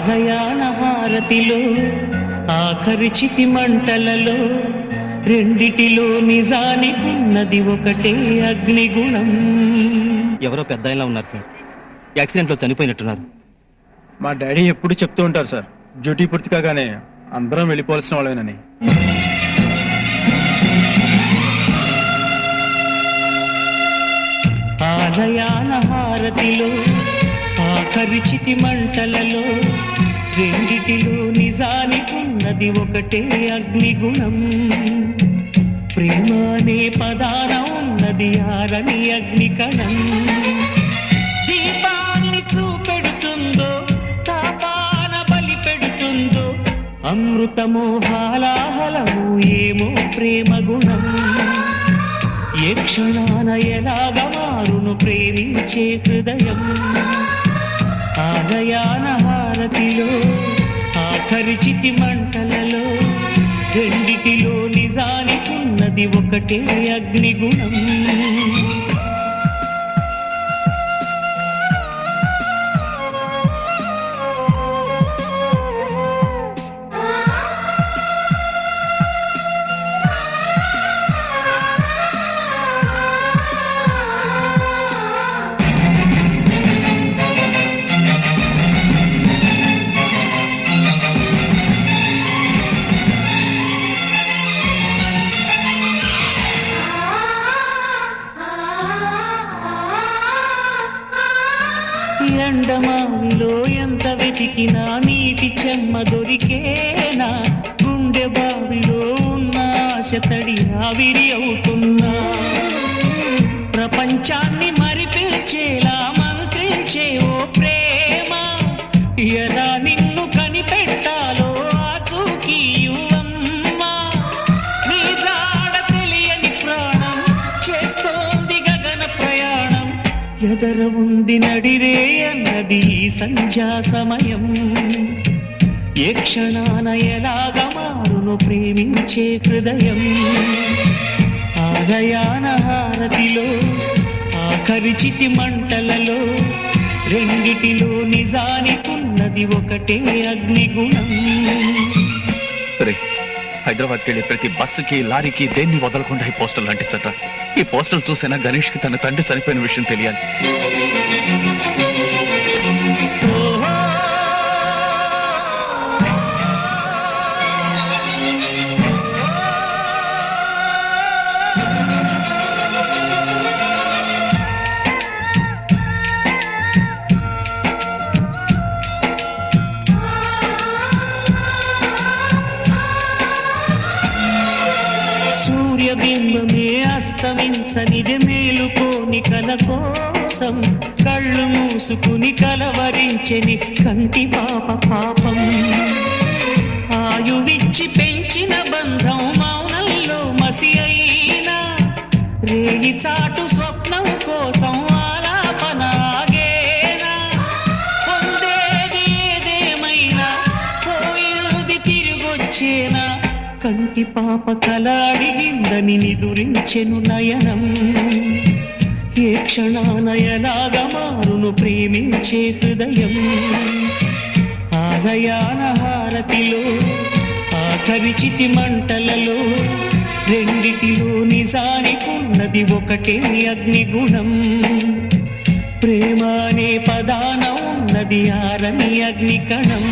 ఆలయాన హారతిలో ఆఖరి చితి మంటలలో రెండిటిలో నిజానికున్నది ఒకటే అగ్నిగుణం ఎవరో పెద్ద ఆయనలా ఉన్నారు సార్ యాక్సిడెంట్ లో చనిపోయినట్టున్నారు మా డాడీ ఎప్పుడు చెప్తూ ఉంటారు సార్ డ్యూటీ పూర్తి కాగానే అందరం వెళ్ళిపోవాల్సిన వాళ్ళేనని ఆలయాన హారతిలో ఆఖరి చితి మంటలలో రెండిటిలో నిజానికున్నది ఒకటే అగ్నిగుణం ప్రేమ అనే పదాన ఉన్నది ఆరని అగ్నికణం దీపాన్ని చూపెడుతుందో తాపాన బలి పెడుతుందో అమృతమో హాలాహలము ఏమో ప్రేమ గుణం ఏ క్షణాన ఎలాగ మారును ప్రేమించే హృదయం ఆలయాన హారతిలో ఆఖరి చితి మంటలలో రెండిటిలో నిజానికున్నది ఒకటే అగ్నిగుణం ఎండమావిలో ఎంత వెతికినా నీటి చెమ్మ దొరికేనా గుండె బావిలో ఉన్న ఆశ తడి ఆవిరి అవుతున్నా ప్రపంచాన్ని మరిపించేలా మంత్రించే ఓ ప్రేమ ఎలా నిన్ను కనిపెట్టాలో ఆచూకీ యువమ్మా నీ జాడ తెలియని ప్రాణం చేస్తోంది గగన ప్రయాణం ఎదర ఉంది నడిరే అన్నది ఈ సంధ్యా సమయం ఏ క్షణాన ఎలాగ మారును ప్రేమించే హృదయం ఆలయాన హారతిలో ఆఖరి చితి మంటలలో రెండిటిలో నిజానికున్నది ఒకటే అగ్నిగుణం రే హైదరాబాద్కి వెళ్ళే ప్రతి బస్సుకి లారీకి దేన్ని వదలకుండా ఈ పోస్టర్లు అంటించట ఈ పోస్టర్లు చూసైనా గణేష్ కి తన తండ్రి చనిపోయిన విషయం తెలియాలి సూర్యబింబమే అస్తమించనిది మేలుకోని కల కోసం కళ్ళు మూసుకుని కలవరించెని కంటి పాప పాపం ఆయువిచ్చి పెంచిన బంధం మౌనంలో మసి అయినా రేగి చాటు స్వప్నం కోసం ఆలాపన ఆగేనా పొందేది ఏదేమైనా పోయింది తిరిగొచ్చేనా కంటి పాప కల అడిగిందని నిదురించెను నయనం ఏ క్షణాన ఎలాగ మారును ప్రేమించే హృదయం ఆలయాన హారతిలో ఆఖరి చితి మంటలలో రెండిటిలో నిజానికున్నది ఒకటే అగ్నిగుణం ప్రేమ అనే పదాన ఉన్నది ఆరని అగ్నికణం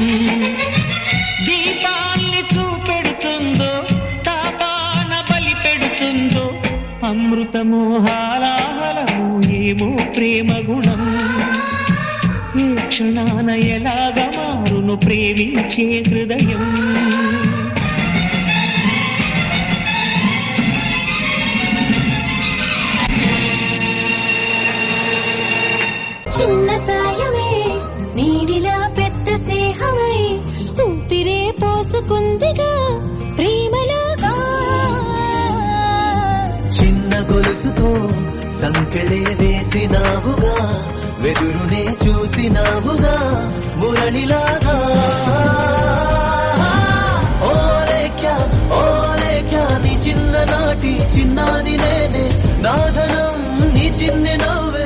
దీపాల్ని చూపెడుతుందో తాపాన బలి పెడుతుందో అమృతమో హాలాహలము ఏమో ప్రేమ గుణం ఏ క్షణాన ఎలాగ మారును ప్రేమించే హృదయం చిన్న సాయమే నీడిలా పెద్ద స్నేహమై ఊపిరే పోసుకుందిగా ప్రేమలోగా చిన్న గొలుసుతో సంకెళే వేసినావుగా వెదురునే చూసినావుగా మురళిలాగా ఓలేఖ్యా ఓలేఖ్యా నీ చిన్ననాటి చిన్నాని నేనే నాదనం నీ చిన్ని నవ్వే